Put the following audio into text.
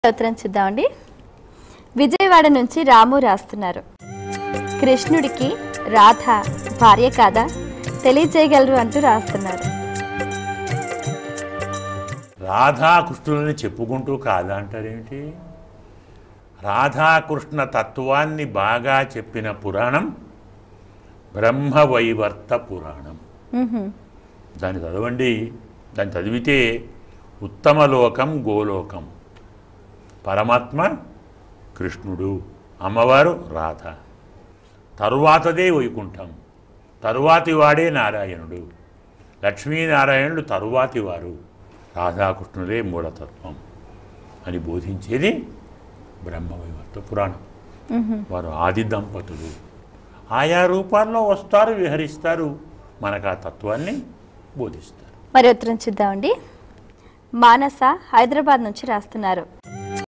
ఉత్తరం చూద్దామండి విజయవాడ నుంచి రాము రాస్తున్నారు కృష్ణుడికి రాధ భార్య కాదా తెలియజేయగలరు అంటూ రాస్తున్నారు రాధాకృష్ణులని చెప్పుకుంటూ కాదా అంటారేమిటి రాధాకృష్ణ తత్వాన్ని బాగా చెప్పిన పురాణం బ్రహ్మవైవర్త పురాణం మ్హూ. దాన్ని చదవండి దాన్ని చదివితే ఉత్తమ లోకం గోలోకం పరమాత్మ కృష్ణుడు అమ్మవారు రాధ తరువాతదే వైకుంఠం తరువాతి వాడే నారాయణుడు లక్ష్మీనారాయణుడు తరువాతి వారు రాధాకృష్ణుడే మూలతత్వం అని బోధించేది బ్రహ్మవైవర్త పురాణం వారు ఆది దంపతులు ఆయా రూపాల్లో వస్తారు విహరిస్తారు మనకు ఆ తత్వాన్ని బోధిస్తారు మరి ఉత్తరం చూద్దామండి మానస హైదరాబాద్ నుంచి రాస్తున్నారు